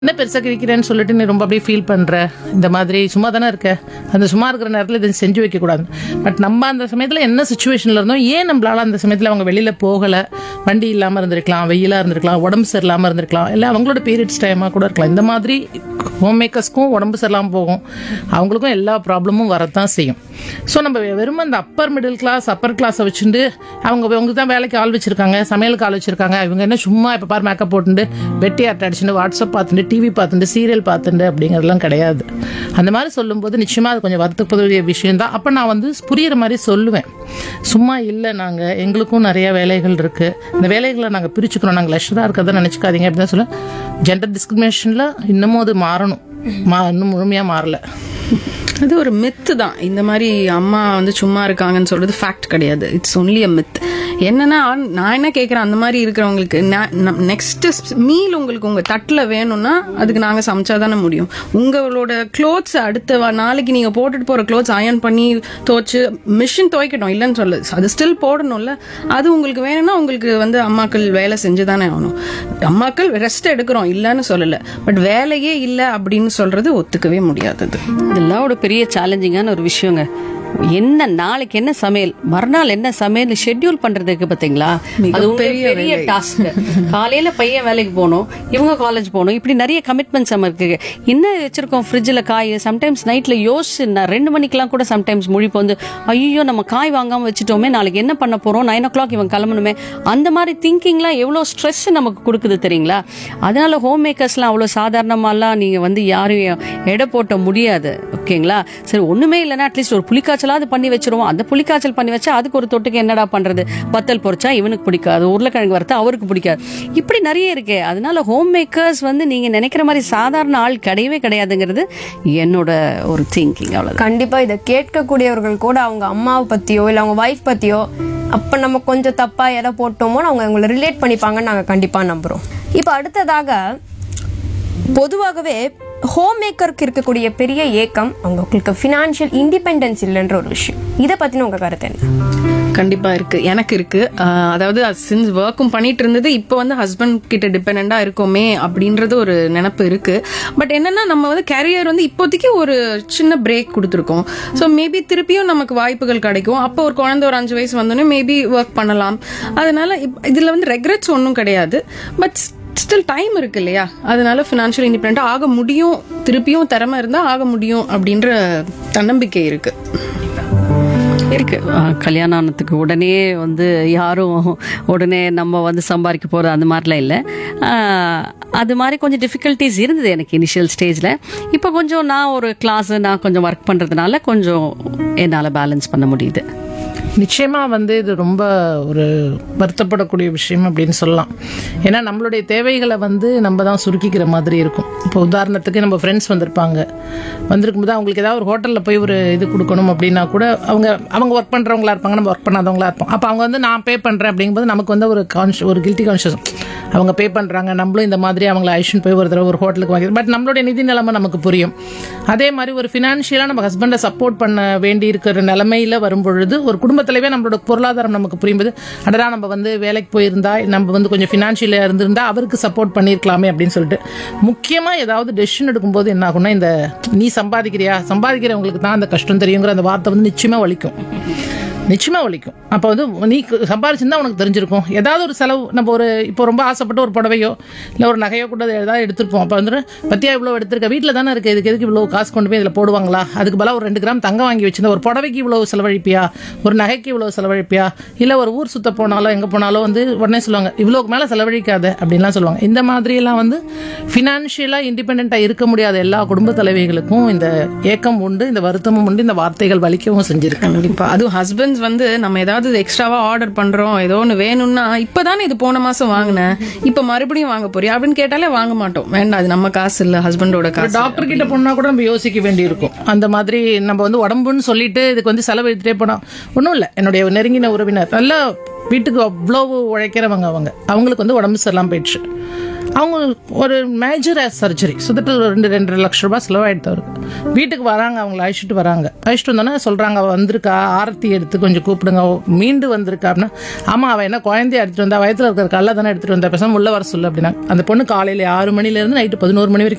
என்ன பெருசா கிழிக்கிறேன்னு சொல்லிட்டு நீ ரொம்ப அப்படியே ஃபீல் பண்ற இந்த மாதிரி சும்மா தானே இருக்க அந்த சும்மா இருக்கிற நேரத்தில் இதை செஞ்சு வைக்க கூடாது பட் நம்ம அந்த சமயத்தில் என்ன சுச்சுவேஷன்ல இருந்தோம் ஏன் நம்மளால அந்த சமயத்தில் அவங்க வெளியில போகல வண்டி இல்லாம இருந்திருக்கலாம் வெயிலா இருந்திருக்கலாம் உடம்பு சரியில்லாம இருந்திருக்கலாம் இல்லை அவங்களோட பீரியட்ஸ் டைமா கூட இருக்கலாம் இந்த மாதிரி ஹோம் மேக்கர்ஸ்க்கும் உடம்பு சரியில்லாம போகும் அவங்களுக்கும் எல்லா ப்ராப்ளமும் வரத்தான் செய்யும் ஸோ நம்ம வெறும் அந்த அப்பர் மிடில் கிளாஸ் அப்பர் கிளாஸை வச்சுட்டு அவங்க அவங்க தான் வேலைக்கு ஆள் வச்சிருக்காங்க சமையலுக்கு ஆள் வச்சிருக்காங்க இவங்க என்ன சும்மா இப்போ பாரு மேக்கப் போட்டுட்டு வெட்டி ஆட்ட அடிச்சுட்டு வாட்ஸ்அப் பார்த்துட்டு டிவி பார்த்துட்டு சீரியல் பார்த்துட்டு அப்படிங்கிறதுலாம் கிடையாது அந்த மாதிரி சொல்லும்போது நிச்சயமாக அது கொஞ்சம் வருத்தப்படக்கூடிய விஷயம் தான் அப்போ நான் வந்து புரியுற மாதிரி சொல்லுவேன் சும்மா இல்லை நாங்கள் எங்களுக்கும் நிறைய வேலைகள் இருக்குது இந்த வேலைகளை நாங்கள் பிரிச்சுக்கிறோம் நாங்கள் லெஷராக இருக்கிறத நினச்சிக்காதீங்க அப்படின்னு தான் சொல்லுவேன் ஜெண்டர் டிஸ்கிரிமினேஷனில் இன்னமும் அது மாறணும் மா இன்னும் முழுமையாக மாறல அது ஒரு மித்து தான் இந்த மாதிரி அம்மா வந்து சும்மா இருக்காங்கன்னு சொல்றது ஃபேக்ட் கிடையாது இட்ஸ் ஒன்லி அ மித் என்னன்னா நான் என்ன கேட்குறேன் அந்த மாதிரி இருக்கிறவங்களுக்கு நெக்ஸ்ட் மீல் உங்களுக்கு உங்க தட்டில் வேணும்னா அதுக்கு நாங்கள் சமைச்சா தானே முடியும் உங்களோட க்ளோத்ஸ் அடுத்த வா- நாளைக்கு நீங்க போட்டுட்டு போற க்ளோத்ஸ் அயன் பண்ணி துவைச்சு மிஷின் துவைக்கட்டும் இல்லைன்னு சொல்லு அது ஸ்டில் போடணும்ல அது உங்களுக்கு வேணும்னா உங்களுக்கு வந்து அம்மாக்கள் வேலை செஞ்சு தானே ஆகணும் அம்மாக்கள் ரெஸ்ட் எடுக்கிறோம் இல்லைன்னு சொல்லல பட் வேலையே இல்லை அப்படின்னு சொல்றது ஒத்துக்கவே முடியாதது இதெல்லாம் ஒரு பெரிய சேலஞ்சிங்கான ஒரு விஷயங்க என்ன நாளைக்கு என்ன சமையல் மறுநாள் என்ன சமையல் ஷெட்யூல் பண்றதுக்கு பாத்தீங்களா அது ஒரு மிகப்பெரிய பெரிய டாஸ்க் காலையில பையன் வேலைக்கு போகணும் இவங்க காலேஜ் போகணும் இப்படி நிறைய கமிட்மெண்ட்ஸ் நம்ம இருக்கு என்ன வச்சிருக்கோம் ஃப்ரிட்ஜில் காய் சம்டைம்ஸ் நைட்ல யோசிச்சு நான் ரெண்டு மணிக்கெல்லாம் கூட சம்டைம்ஸ் முழிப்பு வந்து ஐயோ நம்ம காய் வாங்காம வச்சுட்டோமே நாளைக்கு என்ன பண்ண போறோம் நைன் ஓ கிளாக் இவன் கிளம்பணுமே அந்த மாதிரி திங்கிங்லாம் எவ்வளோ ஸ்ட்ரெஸ் நமக்கு கொடுக்குது தெரியுங்களா அதனால ஹோம் மேக்கர்ஸ்லாம் அவ்வளோ சாதாரணமாலாம் நீங்க வந்து யாரையும் எடை போட்ட முடியாது ஓகேங்களா சரி ஒண்ணுமே இல்லைன்னா அட்லீஸ்ட் ஒரு புளிக்காய்ச்சலாவது பண்ணி வச்சிருவோம் அந்த புளிக்காய்ச்சல் பண்ணி வச்சா அதுக்கு ஒரு தொட்டுக்கு என்னடா பண்றது வத்தல் பொரிச்சா இவனுக்கு பிடிக்காது உருளைக்கிழங்கு வறுத்தா அவருக்கு பிடிக்காது இப்படி நிறைய இருக்கு அதனால ஹோம் மேக்கர்ஸ் வந்து நீங்க நினைக்கிற மாதிரி சாதாரண ஆள் கிடையவே கிடையாதுங்கிறது என்னோட ஒரு திங்கிங் அவ்வளவுதான் கண்டிப்பா இதை கேட்கக்கூடியவர்கள் கூட அவங்க அம்மாவை பத்தியோ இல்ல அவங்க ஒய்ஃப் பத்தியோ அப்ப நம்ம கொஞ்சம் தப்பா எதை போட்டோமோ அவங்க அவங்கள ரிலேட் பண்ணிப்பாங்கன்னு நாங்க கண்டிப்பா நம்புறோம் இப்போ அடுத்ததாக பொதுவாகவே ஹோம் மேக்கருக்கு இருக்கக்கூடிய பெரிய ஏக்கம் அவங்களுக்கு ஃபினான்ஷியல் இண்டிபெண்டன்ஸ் இல்லைன்ற ஒரு விஷயம் இதை பத்தின உங்க கருத்து என்ன கண்டிப்பா இருக்கு எனக்கு இருக்கு ஆஹ் அதாவது சின்ஸ் ஒர்க்கும் பண்ணிட்டு இருந்தது இப்போ வந்து ஹஸ்பண்ட் கிட்ட டிபெண்டா இருக்கோமே அப்படின்றது ஒரு நினப்பு இருக்கு பட் என்னன்னா நம்ம வந்து கேரியர் வந்து இப்போதைக்கு ஒரு சின்ன பிரேக் கொடுத்துருக்கோம் ஸோ மேபி திருப்பியும் நமக்கு வாய்ப்புகள் கிடைக்கும் அப்போ ஒரு குழந்தை ஒரு அஞ்சு வயசு வந்தோடனே மேபி ஒர்க் பண்ணலாம் அதனால இப்- இதுல வந்து ரெக்ரெட்ஸ் ஒன்றும் கிடையாது பட் ஸ்டில் டைம் இருக்கு இல்லையா அதனால ஃபினான்ஷியல் இண்டிபெண்ட் ஆக முடியும் திருப்பியும் திறமை இருந்தா ஆக முடியும் அப்படின்ற தன்னம்பிக்கை இருக்கு இருக்கு அஹ் கல்யாணம் ஆனதுக்கு உடனே வந்து யாரும் உடனே நம்ம வந்து சம்பாதிக்க போகிறது அந்த மாதிரிலாம் இல்லை அஹ் அது மாதிரி கொஞ்சம் டிஃபிகல்ட்டிஸ் இருந்தது எனக்கு இனிஷியல் ஸ்டேஜில் இப்போ கொஞ்சம் நான் ஒரு கிளாஸ் நான் கொஞ்சம் ஒர்க் பண்ணுறதுனால கொஞ்சம் என்னால் பேலன்ஸ் பண்ண முடியுது நிச்சயமா வந்து இது ரொம்ப ஒரு வருத்தப்படக்கூடிய விஷயம் அப்படின்னு சொல்லலாம் ஏன்னா நம்மளுடைய தேவைகளை வந்து நம்ம தான் சுருக்கிக்கிற மாதிரி இருக்கும் இப்போ உதாரணத்துக்கு நம்ம ஃப்ரெண்ட்ஸ் வந்திருப்பாங்க வந்திருக்கும் போது அவங்களுக்கு ஏதாவது ஒரு ஹோட்டலில் போய் ஒரு இது கொடுக்கணும் அப்படின்னா கூட அவங்க அவங்க ஒர்க் பண்ணுறவங்களா இருப்பாங்க நம்ம ஒர்க் பண்ணாதவங்களா இருப்போம் அப்போ அவங்க வந்து நான் பே பண்ணுறேன் அப்படிங்கும்போது நமக்கு வந்து ஒரு கான்ஷ் ஒரு கில்ட்டி கான்ஷியஸ் அவங்க பே பண்ணுறாங்க நம்மளும் இந்த மாதிரி அவங்கள ஐஷன் போய் ஒரு தடவை ஒரு ஹோட்டலுக்கு வாங்கி பட் நம்மளுடைய நிதி நிலைமை நமக்கு புரியும் அதே மாதிரி ஒரு ஃபினான்ஷியலாக நம்ம ஹஸ்பண்டை சப்போர்ட் பண்ண வேண்டி இருக்கிற நிலைமையில வரும்பொழுது ஒரு குடும்பத்திலவே நம்மளோட பொருளாதாரம் நமக்கு புரியும்போது அடடா நம்ம வந்து வேலைக்கு போயிருந்தா நம்ம வந்து கொஞ்சம் ஃபினான்ஷியலாக இருந்திருந்தா அவருக்கு சப்போர்ட் பண்ணியிருக்கலாமே அப்படின்னு சொல்லிட்டு முக்கியமாக ஏதாவது டெசிஷன் எடுக்கும்போது என்ன ஆகும்னா இந்த நீ சம்பாதிக்கிறியா சம்பாதிக்கிறவங்களுக்கு தான் அந்த கஷ்டம் தெரியுங்கிற அந்த வார்த்தை வந்து நிச்சயமா வலிக்கும் நிச்சயமா வலிக்கும் அப்போ வந்து நீ சம்பாரிச்சிருந்தா உனக்கு தெரிஞ்சிருக்கும் ஏதாவது ஒரு செலவு நம்ம ஒரு இப்போ ரொம்ப ஆசைப்பட்டு ஒரு புடவையோ இல்லை ஒரு நகையோ கூட ஏதாவது எடுத்திருப்போம் அப்போ வந்து பத்தியா இவ்வளோ எடுத்திருக்க வீட்டில் தானே இருக்கு இதுக்கு எதுக்கு இவ்வளோ காசு கொண்டு போய் இதில் போடுவாங்களா அதுக்கு பதிலாக ஒரு ரெண்டு கிராம் தங்கம் வாங்கி வச்சிருந்தா ஒரு புடவைக்கு இவ்வளோ செலவழிப்பியா ஒரு நகைக்கு இவ்வளோ செலவழிப்பியா இல்லை ஒரு ஊர் சுத்த போனாலோ எங்கே போனாலும் வந்து உடனே சொல்லுவாங்க இவ்வளோக்கு மேலே செலவழிக்காத அப்படின்லாம் சொல்லுவாங்க இந்த மாதிரியெல்லாம் வந்து ஃபினான்ஷியலாக இண்டிபெண்ட்டாக இருக்க முடியாத எல்லா குடும்ப தலைவிகளுக்கும் இந்த ஏக்கம் உண்டு இந்த வருத்தமும் உண்டு இந்த வார்த்தைகள் வலிக்கவும் செஞ்சிருக்கு கண்டிப்பா அதுவும் ஹஸ்பண்ட்ஸ் வந்து நம்ம ஏதாவது எக்ஸ்ட்ராவா ஆர்டர் பண்றோம் ஏதோ ஒன்று வேணும்னா இப்பதானே இது போன மாசம் வாங்கினேன் இப்ப மறுபடியும் வாங்க போறியா அப்படின்னு கேட்டாலே வாங்க மாட்டோம் வேண்டாம் அது நம்ம காசு இல்ல ஹஸ்பண்டோட காசு டாக்டர் கிட்ட போனா கூட நம்ம யோசிக்க வேண்டி இருக்கும் அந்த மாதிரி நம்ம வந்து உடம்புன்னு சொல்லிட்டு இதுக்கு வந்து செலவு எடுத்துட்டே போனா ஒன்றும் இல்லை என்னுடைய நெருங்கின உறவினர் நல்லா வீட்டுக்கு அவ்வளவு உழைக்கிறவங்க அவங்க அவங்களுக்கு வந்து உடம்பு சரியில்லாம போயிடுச்சு அவங்க ஒரு மேஜர் சர்ஜரி சுதட்டில் ரெண்டு ரெண்டரை லட்ச ரூபாய் செலவாயிடுத்து அவருக்கு வீட்டுக்கு வராங்க அவங்கள அழைச்சிட்டு வராங்க அழைச்சிட்டு வந்தோன்னே சொல்கிறாங்க அவள் வந்திருக்கா ஆரத்தி எடுத்து கொஞ்சம் கூப்பிடுங்க அவ மீண்டு வந்திருக்கா அப்படின்னா ஆமாம் அவள் என்ன குழந்தைய எடுத்துட்டு வந்தா வயத்தில் இருக்கிற கல்ல தானே எடுத்துட்டு வந்தா பேசாம உள்ள வர சொல்லு அப்படின்னா அந்த பொண்ணு காலையில் ஆறு மணிலேருந்து நைட்டு பதினோரு மணி வரைக்கும்